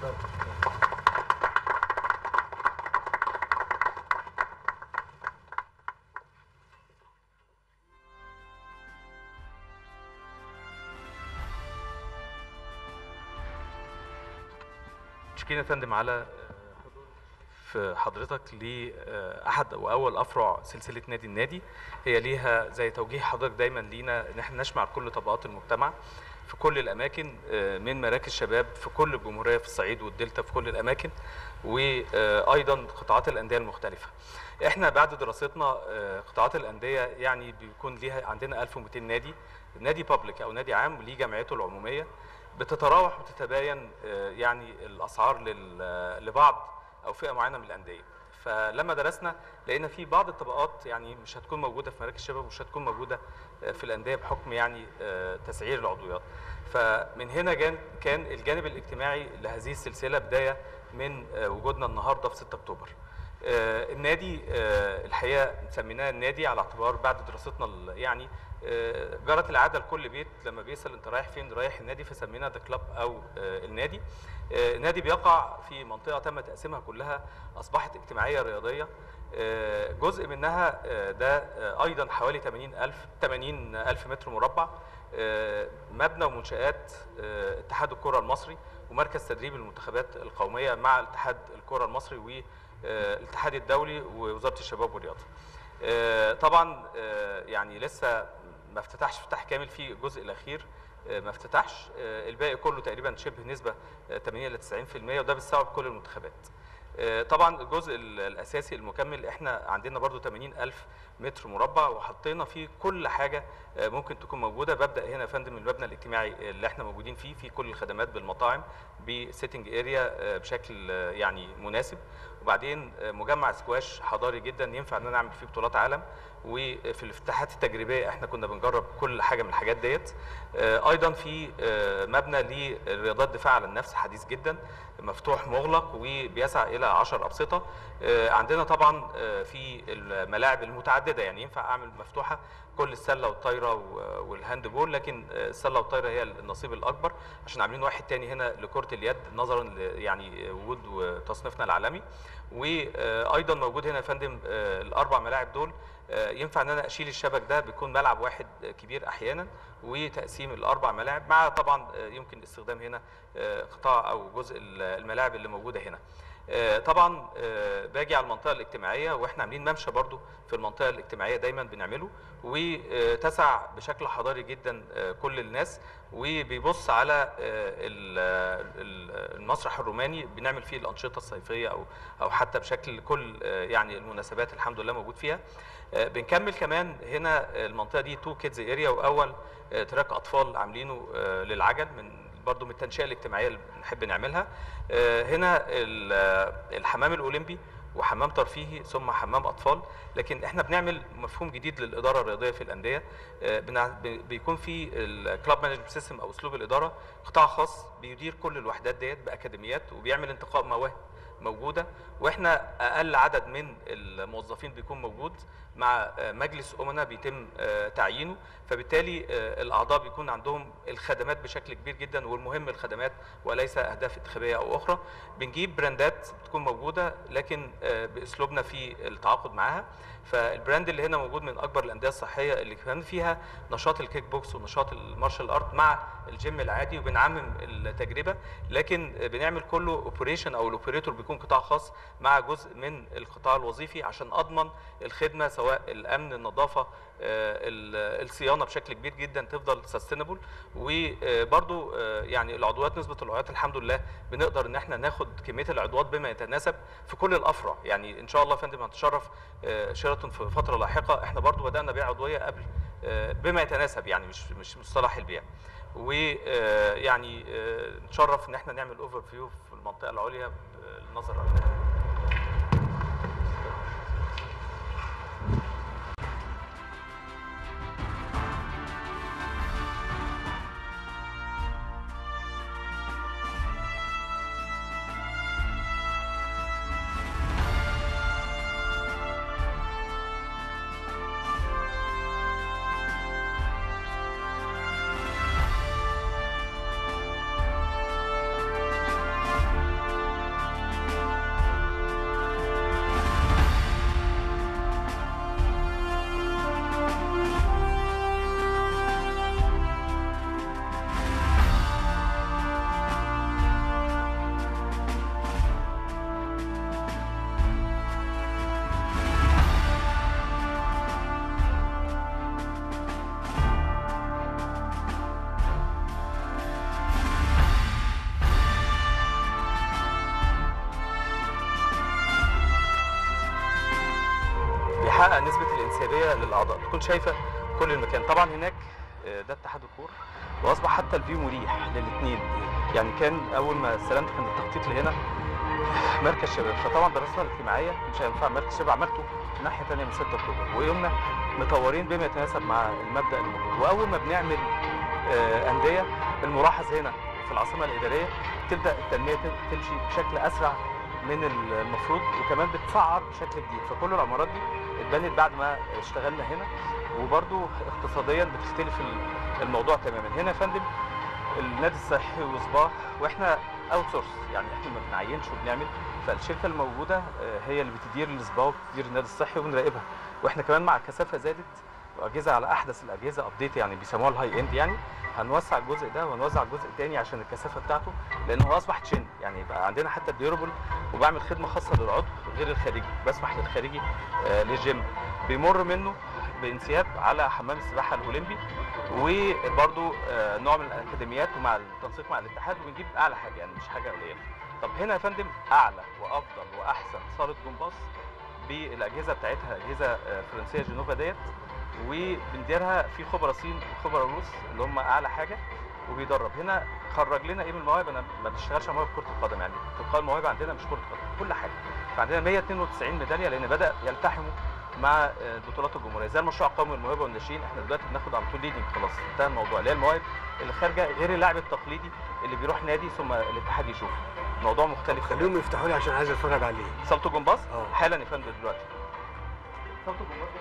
شكرا يا فندم على في حضرتك لاحد واول افرع سلسله نادي النادي هي ليها زي توجيه حضرتك دايما لينا ان احنا نشمع كل طبقات المجتمع في كل الاماكن آه، من مراكز شباب في كل الجمهوريه في الصعيد والدلتا في كل الاماكن وايضا قطاعات الانديه المختلفه. احنا بعد دراستنا آه، قطاعات الانديه يعني بيكون ليها عندنا 1200 نادي نادي بابليك او نادي عام ليه جمعيته العموميه بتتراوح وتتباين آه، يعني الاسعار لل- لبعض او فئه معينه من الانديه فلما درسنا لقينا في بعض الطبقات يعني مش هتكون موجوده في مراكز الشباب ومش هتكون موجوده آه، في الانديه بحكم يعني آه، تسعير العضويات فمن هنا جان كان الجانب الاجتماعي لهذه السلسله بدايه من آه، وجودنا النهارده في 6 اكتوبر آه، النادي آه، الحقيقه سميناه النادي على اعتبار بعد دراستنا ال- يعني آه، جرت العاده لكل بيت لما بيسال انت رايح فين رايح النادي فسمينا ذا كلاب او آه، النادي آه، النادي بيقع في منطقه تم تقسيمها كلها اصبحت اجتماعيه رياضيه آه، جزء منها آه، ده آه، ايضا حوالي 80000 80000 متر مربع آه، مبنى ومنشآت آه، اتحاد الكرة المصري ومركز تدريب المنتخبات القومية مع اتحاد الكرة المصري والاتحاد الدولي ووزارة الشباب والرياضة. آه، طبعا آه، يعني لسه ما افتتحش افتتاح كامل في الجزء الاخير آه، ما افتتحش آه، الباقي كله تقريبا شبه نسبه آه، 80 ل 90% وده بيستوعب كل المنتخبات آه، طبعا الجزء ال- الاساسي المكمل احنا عندنا برضو 80 الف متر مربع وحطينا فيه كل حاجه آه، ممكن تكون موجوده ببدا هنا يا فندم المبنى الاجتماعي اللي احنا موجودين فيه في كل الخدمات بالمطاعم بسيتنج اريا بشكل آه، يعني مناسب وبعدين آه، مجمع سكواش حضاري جدا ينفع ان انا اعمل فيه بطولات عالم وفي الافتتاحات التجريبيه احنا كنا بنجرب كل حاجه من الحاجات ديت آه، ايضا في آه، مبنى لرياضات دفاع عن النفس حديث جدا مفتوح مغلق وبيسع الى 10 ابسطه آه، عندنا طبعا آه، في الملاعب المتعدده يعني ينفع اعمل مفتوحه كل السله والطايره و- والهاند بول لكن آه، السله والطايره هي النصيب الاكبر عشان عاملين واحد تاني هنا لكره اليد نظرا ل يعني وجود وتصنيفنا العالمي وايضا موجود هنا يا فندم آه، الاربع ملاعب دول آه، ينفع ان انا اشيل الشبك ده بيكون ملعب واحد آه، كبير احيانا وتقسيم الاربع ملاعب مع طبعا آه، يمكن استخدام هنا آه، قطاع او جزء ال- الملاعب اللي موجوده هنا آه، طبعا آه، باجي على المنطقه الاجتماعيه واحنا عاملين ممشى برضو في المنطقه الاجتماعيه دايما بنعمله وتسع بشكل حضاري جدا آه، كل الناس وبيبص على آه، ال- ال- المسرح الروماني بنعمل فيه الانشطه الصيفيه او او حتى بشكل كل آه، يعني المناسبات الحمد لله موجود فيها آه، بنكمل كمان هنا المنطقه دي تو كيدز اريا واول آه، تراك اطفال عاملينه آه، للعجل من برضو من التنشئه الاجتماعيه اللي بنحب نعملها آه، هنا ال- آه، الحمام الاولمبي وحمام ترفيهي ثم حمام اطفال لكن احنا بنعمل مفهوم جديد للاداره الرياضيه في الانديه آه، بنع- ب- بيكون في الكلاب مانجمنت سيستم او اسلوب الاداره قطاع خاص بيدير كل الوحدات ديت باكاديميات وبيعمل انتقاء مواهب موجوده واحنا اقل عدد من الموظفين بيكون موجود مع آه، مجلس امنا بيتم آه، تعيينه فبالتالي آه، الاعضاء بيكون عندهم الخدمات بشكل كبير جدا والمهم الخدمات وليس اهداف انتخابيه او اخرى بنجيب براندات بتكون موجوده لكن آه، باسلوبنا في التعاقد معاها فالبراند اللي هنا موجود من اكبر الانديه الصحيه اللي كمان فيها نشاط الكيك بوكس ونشاط المارشال ارت مع الجيم العادي وبنعمم التجربه لكن بنعمل كله اوبريشن او الاوبريتور بيكون قطاع خاص مع جزء من القطاع الوظيفي عشان اضمن الخدمه سواء الامن النظافه آه، ال- الصيانه بشكل كبير جدا تفضل سستينبل وبرضو يعني العضويات نسبه العضويات الحمد لله بنقدر ان احنا ناخد كميه العضويات بما يتناسب في كل الافرع يعني ان شاء الله يا فندم هتشرف آه، شيراتون في فتره لاحقه احنا برضو بدانا بيع عضويه قبل آه، بما يتناسب يعني مش مش مصطلح البيع ويعني نتشرف ان احنا نعمل اوفر فيو في المنطقه العليا بالنظر تحقق نسبه الانسيابيه للاعضاء تكون شايفه كل المكان طبعا هناك آه، ده اتحاد الكور واصبح حتى الفيو مريح للاثنين يعني كان اول ما استلمت كان التخطيط لهنا مركز شباب فطبعا دراستنا الاجتماعيه مش هينفع مركز شباب عملته ناحيه ثانيه من 6 اكتوبر ويومنا مطورين بما يتناسب مع المبدا اللي موجود واول ما بنعمل آه، انديه الملاحظ هنا في العاصمه الاداريه تبدا التنميه تم- تمشي بشكل اسرع من المفروض وكمان بتسعر بشكل جديد فكل العمارات دي اتبنت بعد ما اشتغلنا هنا وبرده اقتصاديا بتختلف ال- الموضوع تماما هنا يا فندم النادي الصحي وصباح واحنا اوت سورس يعني احنا ما بنعينش وبنعمل فالشركه الموجوده آه، هي اللي بتدير السبا وبتدير النادي الصحي وبنراقبها واحنا كمان مع الكثافه زادت واجهزه على احدث الاجهزه ابديت يعني بيسموها الهاي اند يعني هنوسع الجزء ده وهنوزع الجزء الثاني عشان الكثافه بتاعته لان هو اصبح تشن يعني بقى عندنا حتى الديورابل وبعمل خدمه خاصه للعضو غير الخارجي بسمح للخارجي آه، للجيم بيمر منه بانسياب على حمام السباحه الاولمبي وبرده نوع من الاكاديميات ومع التنسيق مع الاتحاد وبنجيب اعلى حاجه يعني مش حاجه قليله طب هنا يا فندم اعلى وافضل واحسن صاله جمباز بالاجهزه بتاعتها اجهزه آه، فرنسيه جنوفا ديت وبنديرها في خبراء صين وخبراء روس اللي هم اعلى حاجه وبيدرب هنا خرج لنا ايه من المواهب انا ما بشتغلش على مواهب كره القدم يعني تلقاء المواهب عندنا مش كره قدم كل حاجه فعندنا 192 ميداليه لان بدا يلتحموا مع آه، بطولات الجمهوريه زي المشروع القومي للموهبه والناشئين احنا دلوقتي بناخد على طول ليدنج خلاص انتهى الموضوع اللي هي المواهب اللي خارجه غير اللاعب التقليدي اللي بيروح نادي ثم الاتحاد يشوفه الموضوع مختلف تماماً. خليهم يفتحوا لي عشان عايز اتفرج عليه صالة الجمباز اه. حالا يا فندم دلوقتي صالة الجمباز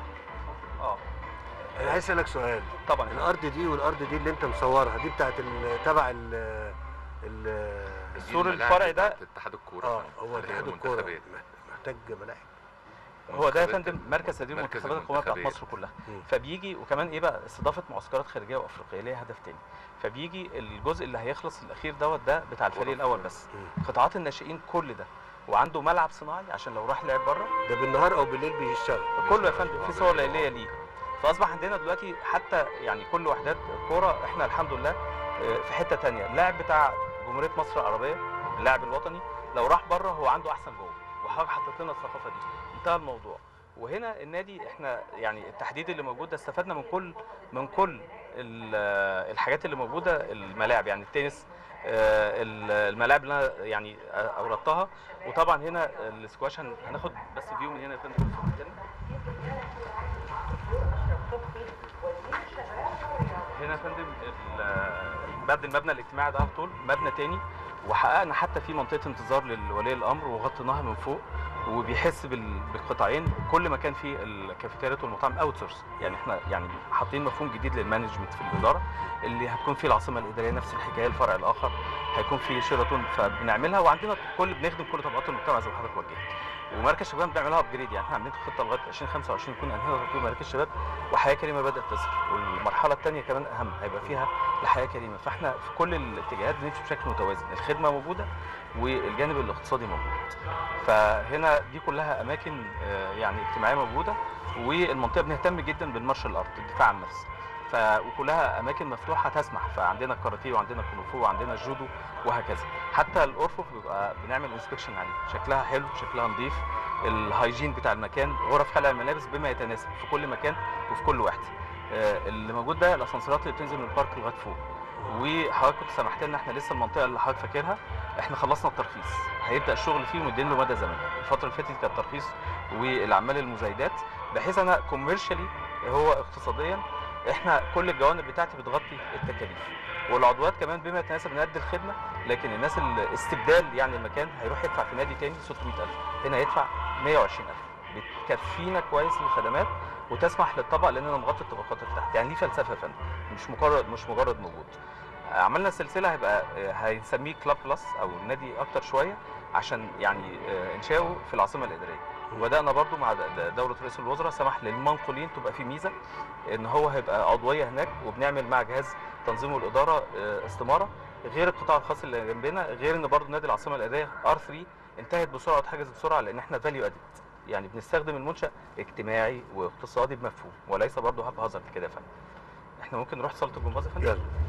اه انا عايز اسالك سؤال طبعا يا فندم. الارض دي والارض دي اللي انت مصورها دي بتاعت ال- تبع ال ال السور دي الملاعب الفرعي ده بتاعت اتحاد الكوره اه فعلا. هو اللي هي اتحاد الكوره المنتخبات. محتاج ملاعب هو ده يا منتخبات فندم مركز تدريب مركز المنتخبات القوميه بتاعت المنتخبات. مصر كلها مم. فبيجي وكمان ايه بقى استضافه معسكرات خارجيه وافريقيه ليها هدف تاني فبيجي الجزء اللي هيخلص الاخير دوت ده بتاع الفريق الاول بس مم. قطاعات الناشئين كل ده وعنده ملعب صناعي عشان لو راح لعب بره ده بالنهار او بالليل بيشتغل كله يا فندم في صور ليليه ليه فاصبح عندنا دلوقتي حتى يعني كل وحدات الكوره احنا الحمد لله آه، في حته تانية اللاعب بتاع جمهوريه مصر العربيه اللاعب الوطني لو راح بره هو عنده احسن جوه وحضرتك حطيت لنا الثقافه دي انتهى الموضوع وهنا النادي احنا يعني التحديد اللي موجود ده استفدنا من كل من كل ال- الحاجات اللي موجوده الملاعب يعني التنس آه، ال- الملاعب اللي انا يعني اوردتها وطبعا هنا السكواش هن- هناخد بس فيو من هنا يا فندم هنا يا فندم ال- بعد المبنى الاجتماعي ده على طول مبنى تاني وحققنا حتى في منطقه انتظار لولي الامر وغطيناها من فوق وبيحس بال- بالقطاعين كل مكان فيه الكافيتيريات والمطاعم اوت سورس يعني احنا يعني حاطين مفهوم جديد للمانجمنت في الاداره اللي هتكون فيه العاصمه الاداريه نفس الحكايه الفرع الاخر هيكون فيه شيراتون فبنعملها وعندنا كل بنخدم كل طبقات المجتمع زي ما حضرتك وجهت ومركز شباب بنعملها ابجريد يعني احنا عاملين خطه لغايه 2025 يكون انهينا تطوير مراكز شباب وحياه كريمه بدات تظهر والمرحله الثانيه كمان اهم هيبقى فيها لحياه كريمه فاحنا في كل الاتجاهات بنمشي بشكل متوازن الخدمه موجوده والجانب الاقتصادي موجود فهنا دي كلها اماكن آه، يعني اجتماعيه موجوده والمنطقه بنهتم جدا بالمارشال ارت الدفاع عن النفس ف وكلها اماكن مفتوحه تسمح فعندنا الكاراتيه وعندنا الكونغ فو وعندنا الجودو وهكذا حتى الارفف بيبقى بنعمل انسبكشن عليه شكلها حلو شكلها نظيف الهايجين بتاع المكان غرف خلع الملابس بما يتناسب في كل مكان وفي كل وحده آه، اللي موجود ده الاسانسيرات اللي بتنزل من البارك لغايه فوق وحضرتك كنت سمحت لنا احنا لسه المنطقه اللي حضرتك فاكرها احنا خلصنا الترخيص هيبدا الشغل فيه ومدين له مدى زمني الفتره اللي فاتت كانت ترخيص والاعمال المزايدات بحيث انا كوميرشالي هو اقتصاديا احنا كل الجوانب بتاعتي بتغطي التكاليف والعضوات كمان بما يتناسب نقد الخدمه لكن الناس اللي استبدال يعني المكان هيروح يدفع في نادي تاني 600000 هنا يدفع 120000 بتكفينا كويس للخدمات وتسمح للطبقه لاننا نغطي الطبقات اللي تحت يعني ليه فلسفه يا فندم مش مجرد مش مجرد موجود عملنا سلسله هيبقى آه، هنسميه كلاب بلس او نادي اكتر شويه عشان يعني آه، انشاؤه في العاصمه الاداريه وبدانا برضو مع د- د- دوله رئيس الوزراء سمح للمنقولين تبقى في ميزه ان هو هيبقى عضويه هناك وبنعمل مع جهاز تنظيم والاداره آه، استماره غير القطاع الخاص اللي جنبنا غير ان برضو نادي العاصمه الاداريه ار 3 انتهت بسرعه واتحجز بسرعه لان احنا فاليو ادد يعني بنستخدم المنشا اجتماعي واقتصادي بمفهوم وليس برضو هاب هازارد كده يا فندم احنا ممكن نروح صاله الجمباز يا فندم يلا